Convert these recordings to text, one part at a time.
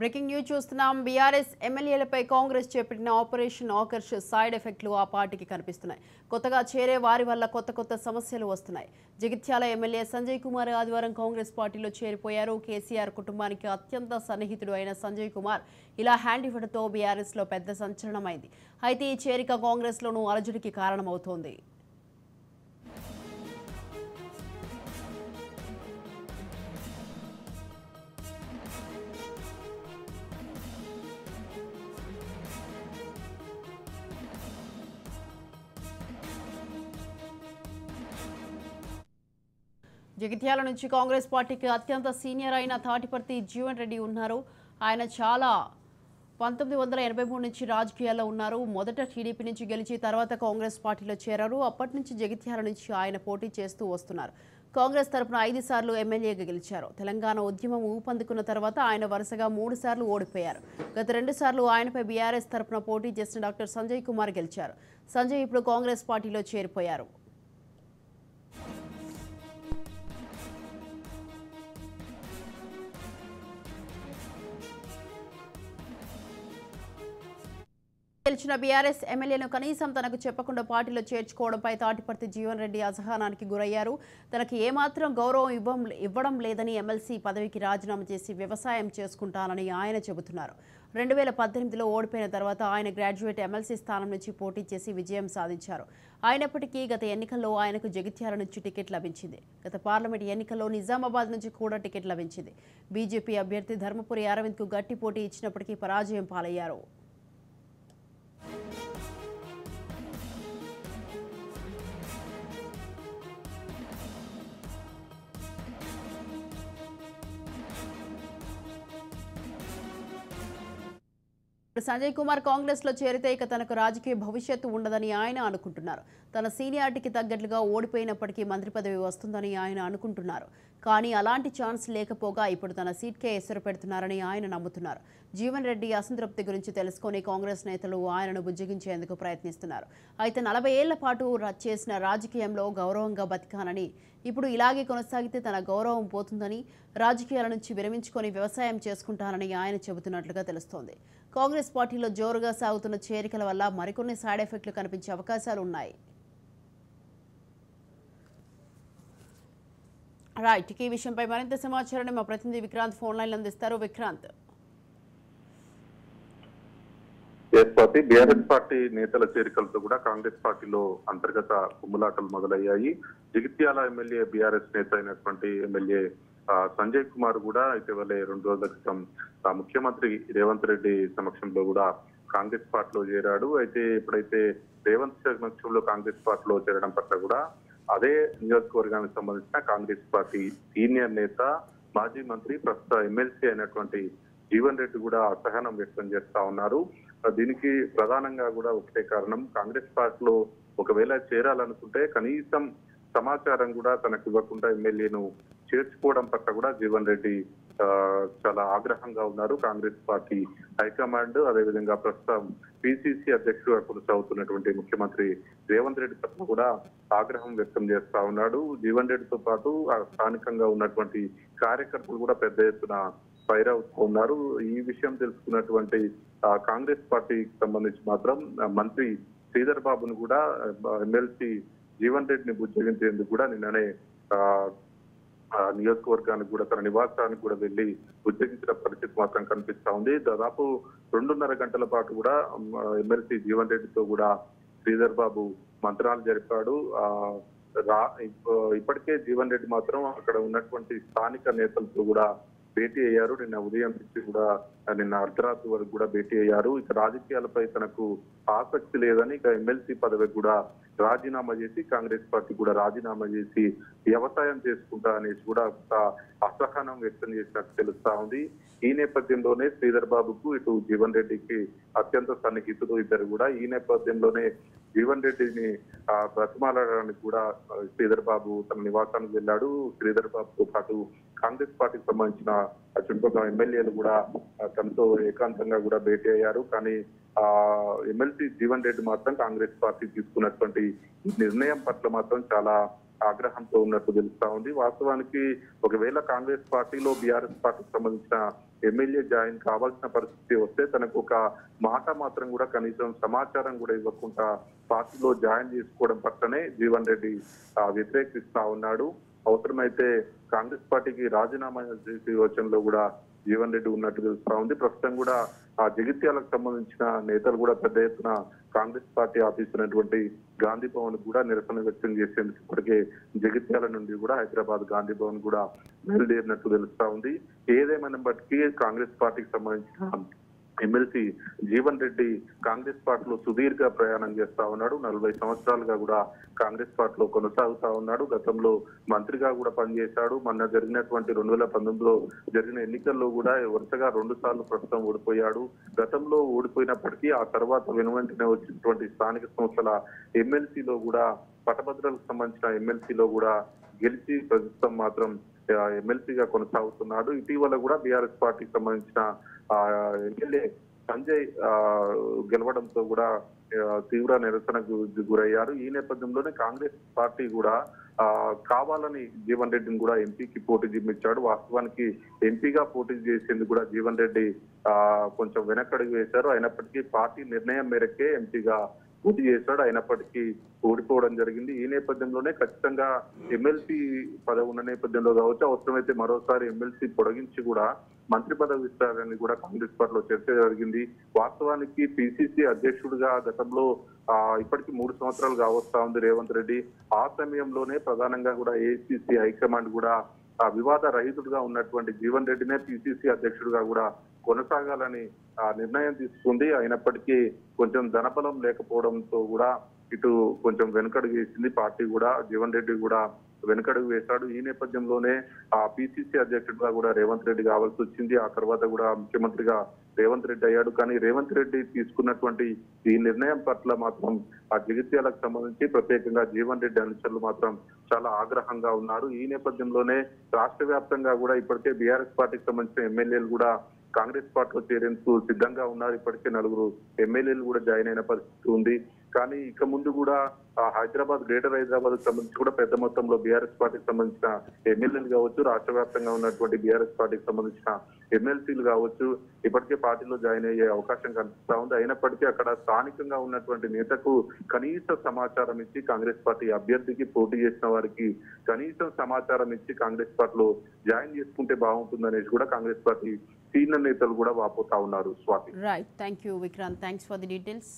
Breaking news చూస్తున్నాం BRS ఎమ్మెల్యేలపై Congress చేపట్టిన ఆపరేషన్ ఆకర్ష్ సైడ్ ఎఫెక్ట్లు ఆ పార్టీకి కనిపిస్తున్నాయి కొత్తగా చేరే వారి వల్ల కొత్త కొత్త సమస్యలు వస్తున్నాయి జగిత్యాల ఎమ్మెల్యే సంజయ్ కుమార్ ఆదివారం కాంగ్రెస్ పార్టీలో చేరిపోయారు కేసీఆర్ కుటుంబానికి అత్యంత సన్నిహితుడు అయిన సంజయ్ కుమార్ ఇలా హ్యాండ్ ఇవ్వడంతో బీఆర్ఎస్లో పెద్ద సంచలనమైంది అయితే ఈ చేరిక కాంగ్రెస్లోనూ అలజడికి కారణమవుతోంది జగిత్యాల నుంచి కాంగ్రెస్ పార్టీకి అత్యంత సీనియర్ అయిన తాటిపర్తి జీవన్ రెడ్డి ఉన్నారు ఆయన చాలా పంతొమ్మిది వందల ఎనభై మూడు నుంచి రాజకీయాల్లో ఉన్నారు మొదట టీడీపీ నుంచి గెలిచి తర్వాత కాంగ్రెస్ పార్టీలో చేరారు అప్పటి నుంచి జగిత్యాల నుంచి ఆయన పోటీ చేస్తూ వస్తున్నారు కాంగ్రెస్ తరపున ఐదు సార్లు ఎమ్మెల్యేగా గెలిచారు తెలంగాణ ఉద్యమం ఊపందుకున్న తర్వాత ఆయన వరుసగా మూడు సార్లు ఓడిపోయారు గత రెండు సార్లు ఆయనపై బీఆర్ఎస్ తరపున పోటీ చేసిన డాక్టర్ సంజయ్ కుమార్ గెలిచారు సంజయ్ ఇప్పుడు కాంగ్రెస్ పార్టీలో చేరిపోయారు గెలిచిన బీఆర్ఎస్ ఎమ్మెల్యేను కనీసం తనకు చెప్పకుండా పార్టీలో చేర్చుకోవడంపై తాటిపర్తి జీవన్ రెడ్డి అసహనానికి గురయ్యారు తనకు ఏమాత్రం గౌరవం ఇవ్వం ఇవ్వడం లేదని ఎమ్మెల్సీ పదవికి రాజీనామా చేసి వ్యవసాయం చేసుకుంటానని ఆయన చెబుతున్నారు రెండు వేల పద్దెనిమిదిలో ఓడిపోయిన తర్వాత ఆయన గ్రాడ్యుయేట్ ఎమ్మెల్సీ స్థానం నుంచి పోటీ చేసి విజయం సాధించారు అయినప్పటికీ గత ఎన్నికల్లో ఆయనకు జగిత్యాల నుంచి టికెట్ లభించింది గత పార్లమెంట్ ఎన్నికల్లో నిజామాబాద్ నుంచి కూడా టికెట్ లభించింది బీజేపీ అభ్యర్థి ధర్మపురి అరవింద్కు గట్టి పోటీ ఇచ్చినప్పటికీ పరాజయం పాలయ్యారు ఇప్పుడు సంజయ్ కుమార్ కాంగ్రెస్ లో చేరితే ఇక తనకు రాజకీయ భవిష్యత్తు ఉండదని ఆయన అనుకుంటున్నారు తన సీనియారిటీకి తగ్గట్లుగా ఓడిపోయినప్పటికీ మంత్రి పదవి వస్తుందని ఆయన అనుకుంటున్నారు కానీ అలాంటి ఛాన్స్ లేకపోగా ఇప్పుడు తన సీట్కే ఎసరు పెడుతున్నారని ఆయన నమ్ముతున్నారు జీవన్ రెడ్డి అసంతృప్తి గురించి తెలుసుకొని కాంగ్రెస్ నేతలు ఆయనను బుజ్జగించేందుకు ప్రయత్నిస్తున్నారు అయితే నలభై ఏళ్ల పాటు ర- చేసిన రాజకీయంలో గౌరవంగా బతికానని ఇప్పుడు ఇలాగే కొనసాగితే తన గౌరవం పోతుందని రాజకీయాల నుంచి విరమించుకొని వ్యవసాయం చేసుకుంటానని ఆయన చెబుతున్నట్లుగా తెలుస్తోంది కాంగ్రెస్ పార్టీలో జోరుగా సాగుతున్న చేరికల వల్ల మరికొన్ని సైడ్ ఎఫెక్ట్లు కనిపించే అవకాశాలు ఉన్నాయి రైట్ ఈ విషయంపై మరింత సమాచారాన్ని మా ప్రతినిధి విక్రాంత్ ఫోన్ లైన్లో అందిస్తారు Vikrant S party BRS party నేతల చేరికలతో కూడా కాంగ్రెస్ పార్టీలో అంతర్గత కుమ్ములాటలు మొదలయ్యాయి జగిత్యాల ఎమ్మెల్యే బీఆర్ఎస్ నేత అయినటువంటి ఎమ్మెల్యే ఆ, సంజయ్ కుమార్ కూడా ఇటీవలే రెండు రోజుల క్రితం ఆ, ముఖ్యమంత్రి రేవంత్ రెడ్డి సమక్షంలో కూడా కాంగ్రెస్ పార్టీలో చేరాడు అయితే ఎప్పుడైతే రేవంత్ సమక్షంలో కాంగ్రెస్ పార్టీలో చేరడం పట్ల కూడా అదే నియోజకవర్గానికి సంబంధించిన కాంగ్రెస్ పార్టీ సీనియర్ నేత మాజీ మంత్రి ప్రస్తుత ఎమ్మెల్సీ అయినటువంటి జీవన్ రెడ్డి కూడా అసహనం వ్యక్తం చేస్తా ఉన్నారు ఆ, దీనికి ప్రధానంగా కూడా ఒకటే కారణం కాంగ్రెస్ పార్టీలో ఒకవేళ చేరాలనుకుంటే కనీసం సమాచారం కూడా తనకు ఇవ్వకుండా ఎమ్మెల్యేను చేర్చుకోవడం పట్ల కూడా జీవన్ రెడ్డి ఆ, చాలా ఆగ్రహంగా ఉన్నారు కాంగ్రెస్ పార్టీ హైకమాండ్ అదేవిధంగా ప్రస్తుతం పిసిసి అధ్యక్షుడుగా కొనసాగుతున్నటువంటి ముఖ్యమంత్రి రేవంత్ రెడ్డి పట్ల కూడా ఆగ్రహం వ్యక్తం చేస్తా ఉన్నాడు జీవన్ రెడ్డితో పాటు ఆ స్థానికంగా ఉన్నటువంటి కార్యకర్తలు కూడా పెద్ద ఎత్తున ఫైర్ అవుతూ ఉన్నారు ఈ విషయం తెలుసుకున్నటువంటి ఆ, కాంగ్రెస్ పార్టీకి సంబంధించి మాత్రం ఆ, మంత్రి శ్రీధర్ బాబును కూడా ఎమ్మెల్సీ జీవన్ రెడ్డిని బుజ్జగించేందుకు కూడా నిన్ననే ఆ, ఆ నియోజకవర్గానికి కూడా తన నివాసానికి కూడా వెళ్లి ఉద్యోగించిన పరిస్థితి మాత్రం కనిపిస్తా ఉంది దాదాపు రెండున్నర గంటల పాటు కూడా ఎమ్మెల్సీ జీవన్ రెడ్డితో కూడా శ్రీధర్ బాబు మంత్రాలు జరిపాడు ఆ రా ఇప్ప- ఇప్పటికే జీవన్ రెడ్డి మాత్రం అక్కడ ఉన్నటువంటి స్థానిక నేతలతో కూడా భేటీ అయ్యారు నిన్న ఉదయం నుంచి కూడా నిన్న అర్ధరాత్రి వరకు కూడా భేటీ అయ్యారు ఇక రాజకీయాలపై తనకు ఆసక్తి లేదని ఇక ఎమ్మెల్సీ పదవికి కూడా రాజీనామా చేసి కాంగ్రెస్ పార్టీ కూడా రాజీనామా చేసి వ్యవసాయం చేసుకుంటా అనేసి కూడా ఒక అసహనం వ్యక్తం చేసినట్టు తెలుస్తా ఉంది ఈ నేపథ్యంలోనే శ్రీధర్ బాబుకు ఇటు జీవన్ రెడ్డికి అత్యంత సన్నిహితులు ఇద్దరు కూడా ఈ నేపథ్యంలోనే జీవన్ రెడ్డిని ఆ, బ్రతిమాలడానికి కూడా ఆ, శ్రీధర్ బాబు తన నివాసానికి వెళ్ళాడు శ్రీధర్ బాబుతో పాటు కాంగ్రెస్ పార్టీకి సంబంధించిన ఆ చుట్టుపక్కల ఎమ్మెల్యేలు కూడా ఆ, తనతో ఏకాంతంగా కూడా భేటీ అయ్యారు కానీ ఆ ఎమ్మెల్సీ జీవన్ రెడ్డి మాత్రం కాంగ్రెస్ పార్టీ తీసుకున్నటువంటి ఈ నిర్ణయం పట్ల మాత్రం చాలా ఆగ్రహంతో ఉన్నట్టు తెలుస్తా ఉంది వాస్తవానికి ఒకవేళ కాంగ్రెస్ పార్టీలో బీఆర్ఎస్ పార్టీకి సంబంధించిన ఎమ్మెల్యే జాయిన్ కావాల్సిన పరిస్థితి వస్తే తనకు ఒక మాట మాత్రం కూడా కనీసం సమాచారం కూడా ఇవ్వకుండా పార్టీలో జాయిన్ చేసుకోవడం పట్లనే జీవన్ రెడ్డి ఆ, వ్యతిరేకిస్తా ఉన్నాడు అవసరమైతే కాంగ్రెస్ పార్టీకి రాజీనామా చేసే యోచనలో కూడా జీవన్ రెడ్డి ఉన్నట్టు తెలుస్తా ఉంది ప్రస్తుతం కూడా ఆ జగిత్యాలకు సంబంధించిన నేతలు కూడా పెద్ద ఎత్తున కాంగ్రెస్ పార్టీ ఆఫీస్ ఉన్నటువంటి గాంధీ భవన్ కూడా నిరసన వ్యక్తం చేసేందుకు ఇప్పటికే జగిత్యాల నుండి కూడా హైదరాబాద్ గాంధీ భవన్ కూడా బయలుదేరినట్టు తెలుస్తా ఉంది ఏదేమైనప్పటికీ కాంగ్రెస్ పార్టీకి సంబంధించిన ఎమ్మెల్సీ జీవన్ రెడ్డి కాంగ్రెస్ పార్టీలో సుదీర్ఘ ప్రయాణం చేస్తా ఉన్నాడు నలభై సంవత్సరాలుగా కూడా కాంగ్రెస్ పార్టీలో కొనసాగుతా ఉన్నాడు గతంలో మంత్రిగా కూడా పనిచేశాడు మొన్న జరిగినటువంటి రెండు వేల పంతొమ్మిదిలో జరిగిన ఎన్నికల్లో కూడా వరుసగా రెండు సార్లు ప్రస్తుతం ఓడిపోయాడు గతంలో ఓడిపోయినప్పటికీ ఆ తర్వాత వెనువెంటనే వచ్చినటువంటి స్థానిక సంస్థల ఎమ్మెల్సీలో కూడా పట్టభద్రులకు సంబంధించిన ఎమ్మెల్సీలో కూడా గెలిచి ప్రస్తుతం మాత్రం ఆ, ఎమ్మెల్సీగా కొనసాగుతున్నాడు ఇటీవల కూడా బీఆర్ఎస్ పార్టీకి సంబంధించిన ఆ, ఎమ్మెల్యే సంజయ్ ఆ, గెలవడంతో కూడా ఆ, తీవ్ర నిరసనకు గురయ్యారు ఈ నేపథ్యంలోనే కాంగ్రెస్ పార్టీ కూడా ఆ, కావాలని జీవన్ రెడ్డిని కూడా ఎంపీకి పోటీ చేయించాడు వాస్తవానికి ఎంపీగా పోటీ చేసేందుకు కూడా జీవన్ రెడ్డి ఆ కొంచెం వెనకడుగు వేశారు అయినప్పటికీ పార్టీ నిర్ణయం మేరకే ఎంపీగా పోటీ చేశాడు అయినప్పటికీ ఓడిపోవడం జరిగింది ఈ నేపథ్యంలోనే ఖచ్చితంగా ఎమ్మెల్సీ పదవి ఉన్న నేపథ్యంలో కావచ్చు అవసరమైతే మరోసారి ఎమ్మెల్సీ పొడిగించి కూడా మంత్రి పదవి ఇస్తారని కూడా కాంగ్రెస్ పార్టీలో చర్చ జరిగింది వాస్తవానికి పిసిసి అధ్యక్షుడిగా గతంలో ఆ ఇప్పటికి మూడు సంవత్సరాలు కావస్తా ఉంది రేవంత్ రెడ్డి ఆ సమయంలోనే ప్రధానంగా కూడా ఏఐసిసి హైకమాండ్ కూడా ఆ వివాద రహితుడుగా ఉన్నటువంటి జీవన్ రెడ్డినే పిసిసి అధ్యక్షుడిగా కూడా కొనసాగాలని ఆ నిర్ణయం తీసుకుంది అయినప్పటికీ కొంచెం ధనబలం లేకపోవడంతో కూడా ఇటు కొంచెం వెనుకడుగు వేసింది పార్టీ కూడా జీవన్ రెడ్డి కూడా వెనుకడుగు వేశాడు ఈ నేపథ్యంలోనే ఆ పిసిసి అధ్యక్షుడిగా కూడా రేవంత్ రెడ్డి కావాల్సి వచ్చింది ఆ తర్వాత కూడా ముఖ్యమంత్రిగా రేవంత్ రెడ్డి అయ్యాడు కానీ రేవంత్ రెడ్డి తీసుకున్నటువంటి ఈ నిర్ణయం పట్ల మాత్రం ఆ జగిత్యాలకు సంబంధించి ప్రత్యేకంగా జీవన్ రెడ్డి అనుచరులు మాత్రం చాలా ఆగ్రహంగా ఉన్నారు ఈ నేపథ్యంలోనే రాష్ట్ర వ్యాప్తంగా కూడా ఇప్పటికే బీఆర్ఎస్ పార్టీకి సంబంధించిన ఎమ్మెల్యేలు కూడా కాంగ్రెస్ పార్టీలో చేరేందుకు సిద్ధంగా ఉన్నారు ఇప్పటికే నలుగురు ఎమ్మెల్యేలు కూడా జాయిన్ అయిన పరిస్థితి ఉంది కానీ ఇక ముందు కూడా ఆ హైదరాబాద్ గ్రేటర్ హైదరాబాద్ సంబంధించి కూడా పెద్ద మొత్తంలో బీఆర్ఎస్ పార్టీకి సంబంధించిన ఎమ్మెల్యేలు కావచ్చు రాష్ట్ర వ్యాప్తంగా ఉన్నటువంటి బీఆర్ఎస్ పార్టీకి సంబంధించిన ఎమ్మెల్సీలు కావచ్చు ఇప్పటికే పార్టీలో జాయిన్ అయ్యే అవకాశం కనిపిస్తా ఉంది అయినప్పటికీ అక్కడ స్థానికంగా ఉన్నటువంటి నేతకు కనీస సమాచారం ఇచ్చి కాంగ్రెస్ పార్టీ అభ్యర్థికి పోటీ చేసిన వారికి కనీసం సమాచారం ఇచ్చి కాంగ్రెస్ పార్టీలో జాయిన్ చేసుకుంటే బాగుంటుందనేసి కూడా కాంగ్రెస్ పార్టీ సీనియర్ నేతలు కూడా వాపోతా ఉన్నారు Swati right thank you Vikrant thanks for the details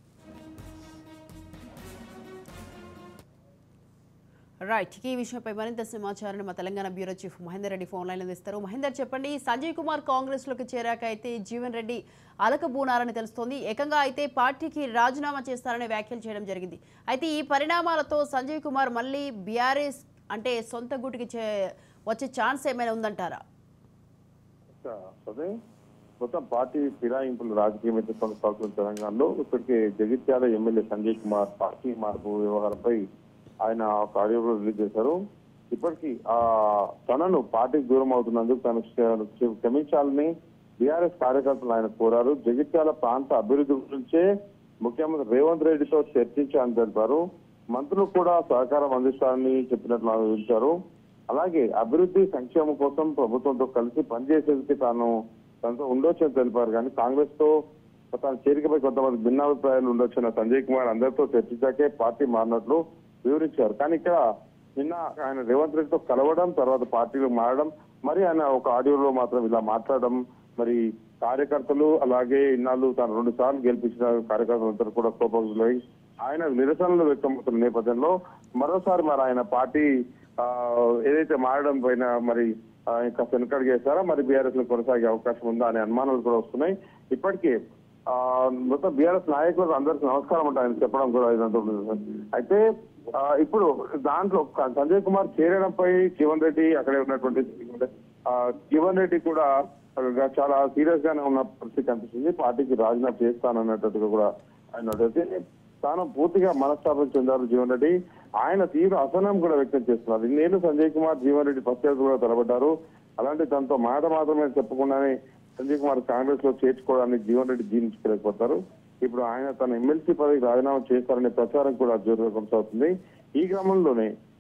right ఈ విషయంపై మరింత సమాచారాన్ని మా Telangana bureau chief Mahender Reddy phone line అందిస్తారు మహేందర్ చెప్పండి సంజయ్ కుమార్ కాంగ్రెస్ లోకి చేరాక అయితే జీవన్ రెడ్డి అలకబూనారని తెలుస్తోంది ఏకంగా అయితే పార్టీకి రాజీనామా చేస్తారని వ్యాఖ్యలు చేయడం జరిగింది అయితే ఈ పరిణామాలతో సంజయ్ కుమార్ మళ్ళీ బీఆర్ఎస్ అంటే సొంత గూటికి చే వచ్చే ఛాన్స్ ఏమైనా ఉందంటారా అదే మొత్తం పార్టీ ఫిరాయింపులు రాజకీయం అయితే కొనసాగుతున్న తెలంగాణలో ఇప్పటికే జగిత్యాల ఎమ్మెల్యే సంజయ్ కుమార్ పార్టీ మార్పు వ్యవహారంపై ఆయన ఒక ఆడియో కూడా రిలీజ్ చేశారు ఇప్పటికీ ఆ తనను పార్టీకి దూరం అవుతున్నందుకు తను క్ష- క్షమించాలని బీఆర్ఎస్ కార్యకర్తలు ఆయన కోరారు జగిత్యాల ప్రాంత అభివృద్ధి గురించే ముఖ్యమంత్రి రేవంత్ రెడ్డితో చర్చించాలని తెలిపారు మంత్రులు కూడా సహకారం అందిస్తారని చెప్పినట్లు వివరించారు అలాగే అభివృద్ధి సంక్షేమం కోసం ప్రభుత్వంతో కలిసి పనిచేసేందుకు తాను తనతో ఉండొచ్చని తెలిపారు కానీ కాంగ్రెస్ తో తన చేరికపై కొంతమంది భిన్నాభిప్రాయాలు ఉండొచ్చిన సంజయ్ కుమార్ అందరితో చర్చించాకే పార్టీ మారినట్లు వివరించారు కానీ ఇక్కడ నిన్న ఆయన రేవంత్ రెడ్డితో కలవడం తర్వాత పార్టీలో మారడం మరి ఆయన ఒక ఆడియోలో మాత్రం ఇలా మాట్లాడడం మరి కార్యకర్తలు అలాగే ఇన్నాళ్ళు తాను రెండు సార్లు గెలిపించిన కార్యకర్తలందరూ కూడా కోపగులై ఆయన నిరసనలు వ్యక్తమవుతున్న నేపథ్యంలో మరోసారి మరి ఆయన పార్టీ ఆ, ఏదైతే మారడం పైన మరి ఆ, ఇంకా వెనకడుగు వేస్తారా మరి బీఆర్ఎస్ లో కొనసాగే అవకాశం ఉందా అనే అనుమానాలు కూడా వస్తున్నాయి ఇప్పటికే ఆ మొత్తం బీఆర్ఎస్ నాయకులకు అందరికి నమస్కారం అంటే ఆయన చెప్పడం కూడా ఇదంతా ఉంటుంది. అయితే ఆ, ఇప్పుడు దాంట్లో క- సంజయ్ కుమార్ చేరడంపై జీవన్ రెడ్డి అక్కడే ఉన్నటువంటి ఆ, జీవన్ రెడ్డి కూడా ఆ, చాలా సీరియస్ గానే ఉన్న పరిస్థితి కనిపిస్తుంది పార్టీకి రాజీనామా చేస్తానన్నట్టుగా కూడా ఆయన అడిగితే తాను పూర్తిగా మనస్తాపం చెందారు జీవన్ రెడ్డి ఆయన తీవ్ర అసహనం కూడా వ్యక్తం చేస్తున్నారు ఇన్నేళ్లు సంజయ్ కుమార్ జీవన్ రెడ్డి ప్రత్యేకత కూడా తలబడ్డారు అలాంటి తనతో మాట మాత్రమే చెప్పకుండానే సంజయ్ కుమార్ కాంగ్రెస్ లో చేర్చుకోవడానికి జీవన్ రెడ్డి జీర్ణించుకోలేకపోతారు ఇప్పుడు ఆయన తన ఎమ్మెల్సీ పదవికి రాజీనామా చేస్తారనే ప్రచారం కూడా జోరుగా కొనసాగుతుంది ఈ క్రమంలోనే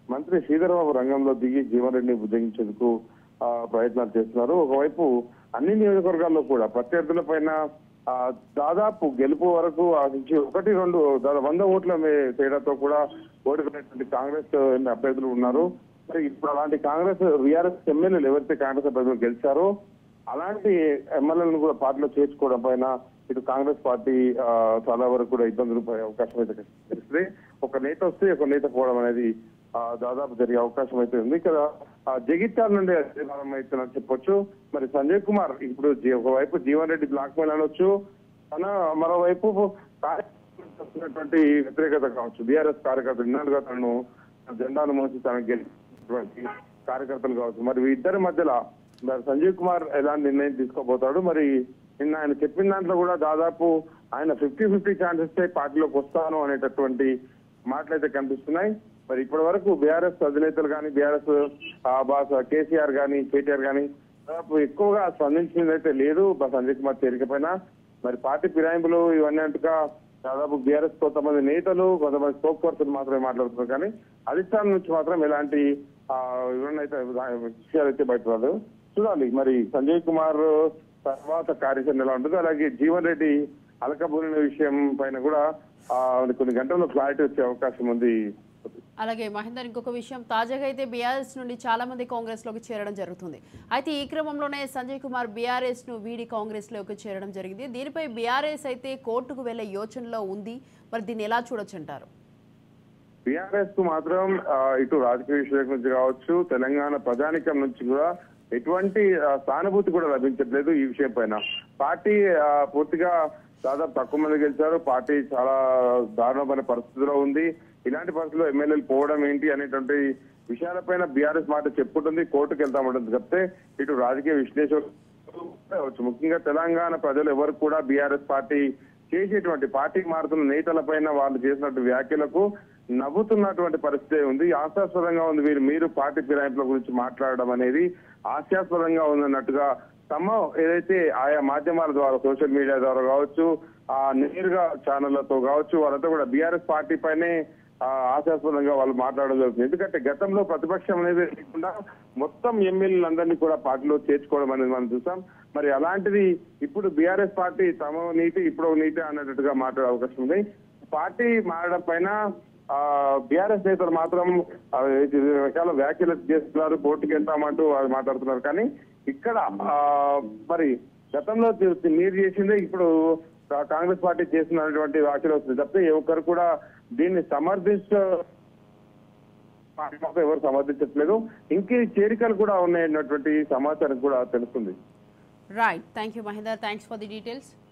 మంత్రి శ్రీధరబాబు రంగంలో దిగి జీవన్ రెడ్డిని బుద్ధగించేందుకు ఆ, ప్రయత్నాలు చేస్తున్నారు ఒకవైపు అన్ని నియోజకవర్గాల్లో కూడా ప్రత్యర్థుల పైన ఆ, దాదాపు గెలుపు వరకు ఆ నుంచి ఒకటి రెండు దాదాపు వంద ఓట్ల మే- తేడాతో కూడా ఓడిపోయినటువంటి కాంగ్రెస్ అభ్యర్థులు ఉన్నారు మరి ఇప్పుడు అలాంటి కాంగ్రెస్ బీఆర్ఎస్ ఎమ్మెల్యేలు ఎవరైతే కాంగ్రెస్ అభ్యర్థులు గెలిచారో అలాంటి ఎమ్మెల్యేలను కూడా పార్టీలో చేర్చుకోవడం పైన ఇటు కాంగ్రెస్ పార్టీ ఆ, చాలా వరకు కూడా ఇబ్బందులు పడే అవకాశం అయితే కనిపిస్తుంది ఒక నేత వస్తే ఒక నేత పోవడం అనేది ఆ, దాదాపు జరిగే అవకాశం అయితే ఉంది ఇక్కడ ఆ, జగిత్యాల నుండి అధికారం అవుతుందని చెప్పొచ్చు మరి సంజయ్ కుమార్ ఇప్పుడు జీ- ఒకవైపు జీవన్ రెడ్డి బ్లాక్ మెయిల్ అనొచ్చు తన మరోవైపు కార్యకర్తలటువంటి వ్యతిరేకత కావచ్చు బీఆర్ఎస్ కార్యకర్తలు ఇన్నాళ్ళుగా తనను జెండాను మోసి తనకు గెలిచినటువంటి కార్యకర్తలు కావచ్చు మరి ఇద్దరి మధ్యలో మరి సంజీవ్ కుమార్ ఎలాంటి నిర్ణయం తీసుకోబోతాడు మరి నిన్న ఆయన చెప్పిన దాంట్లో కూడా దాదాపు ఆయన ఫిఫ్టీ ఫిఫ్టీ ఛాన్సెస్ పార్టీలోకి వస్తాను అనేటటువంటి మాటలైతే కనిపిస్తున్నాయి మరి ఇప్పటి వరకు బీఆర్ఎస్ అధినేతలు కానీ బీఆర్ఎస్ బాస్ కేసీఆర్ కానీ కేటీఆర్ కానీ దాదాపు ఎక్కువగా స్పందించింది అయితే లేదు బా సంజయ్ కుమార్ చేరిక పైన మరి పార్టీ ఫిరాయింపులు ఇవన్నీ అంటుగా దాదాపు బీఆర్ఎస్ కొంతమంది నేతలు కొంతమంది స్పోక్ పర్సన్ మాత్రమే మాట్లాడుతున్నారు కానీ అధిష్టానం నుంచి మాత్రం ఎలాంటి ఆ, వివరణ అయితే విషయాలు అయితే బయట రాదు చూడాలి మరి సంజయ్ కుమార్ తర్వాత కార్యాచరణ ఎలా ఉంటుంది అలాగే జీవన్ రెడ్డి అలకబూరిన విషయం పైన కూడా ఆ, కొన్ని గంటల్లో క్లారిటీ వచ్చే అవకాశం ఉంది అలాగే మహేందర్ ఇంకొక విషయం తాజాగా అయితే బీఆర్ఎస్ నుండి చాలా మంది కాంగ్రెస్ లోకి చేరడం జరుగుతుంది అయితే ఈ క్రమంలోనే సంజయ్ కుమార్ బీఆర్ఎస్ ను వీడి కాంగ్రెస్ లోకి చేరడం జరిగింది దీనిపై బీఆర్ఎస్ అయితే కోర్టుకు వెళ్లే యోచనలో ఉంది మరి దీన్ని ఎలా చూడొచ్చు అంటారు బీఆర్ఎస్ కు మాత్రం ఆ, ఇటు రాజకీయ విషయం నుంచి కావచ్చు తెలంగాణ ప్రజానికం నుంచి కూడా ఎటువంటి ఆ, సానుభూతి కూడా లభించట్లేదు ఈ విషయం పైన పార్టీ ఆ, పూర్తిగా దాదాపు తక్కువ మంది గెలిచారు పార్టీ చాలా దారుణమైన పరిస్థితిలో ఉంది ఇలాంటి పరిస్థితుల్లో ఎమ్మెల్యేలు పోవడం ఏంటి అనేటువంటి విషయాలపైన బీఆర్ఎస్ మాట చెప్పుకుంటుంది కోర్టుకు వెళ్తామంటుంది చెప్తే ఇటు రాజకీయ విశ్లేషకులు కావచ్చు. ముఖ్యంగా తెలంగాణ ప్రజలు ఎవరు కూడా బీఆర్ఎస్ పార్టీ చేసేటువంటి పార్టీ మారుతున్న నేతల పైన వాళ్ళు చేసినటువంటి వ్యాఖ్యలకు నవ్వుతున్నటువంటి పరిస్థితి ఉంది హాస్యాస్పదంగా ఉంది వీరు మీరు పార్టీ ఫిరాయింపుల గురించి మాట్లాడడం అనేది హాస్యాస్పదంగా ఉందన్నట్టుగా తమ ఏదైతే ఆయా మాధ్యమాల ద్వారా సోషల్ మీడియా ద్వారా కావచ్చు ఆ నేరుగా ఛానళ్లతో కావచ్చు వాళ్ళంతా కూడా బీఆర్ఎస్ పార్టీ పైనే ఆ, హాస్యాస్పదంగా వాళ్ళు మాట్లాడడం జరుగుతుంది ఎందుకంటే గతంలో ప్రతిపక్షం అనేది లేకుండా మొత్తం ఎమ్మెల్యేలందరినీ కూడా పార్టీలో చేర్చుకోవడం అనేది మనం చూసాం మరి అలాంటిది ఇప్పుడు బీఆర్ఎస్ పార్టీ తమ నీతి ఇప్పుడు నీతి అన్నట్టుగా మాట్లాడే అవకాశం ఉంది పార్టీ మారడం పైన ఆ బీఆర్ఎస్ నేతలు మాత్రం ఆ, ఇది రకాల వ్యాఖ్యలు చేస్తున్నారు కోర్టుకి వెళ్తామంటూ వాళ్ళు మాట్లాడుతున్నారు కానీ ఇక్కడ ఆ, మరి గతంలో చే- మీరు చేసిందే ఇప్పుడు కా- కాంగ్రెస్ పార్టీ చేసినటువంటి వ్యాఖ్యలు వస్తుంది తప్పితే ఏ ఒక్కరు కూడా దీన్ని సమర్థించ పార్టీ మాత్రం ఎవరు సమర్థించట్లేదు ఇంకే చేరికలు కూడా ఉన్నాయన్నటువంటి సమాచారం కూడా తెలుస్తుంది right thank you Mahender thanks for the details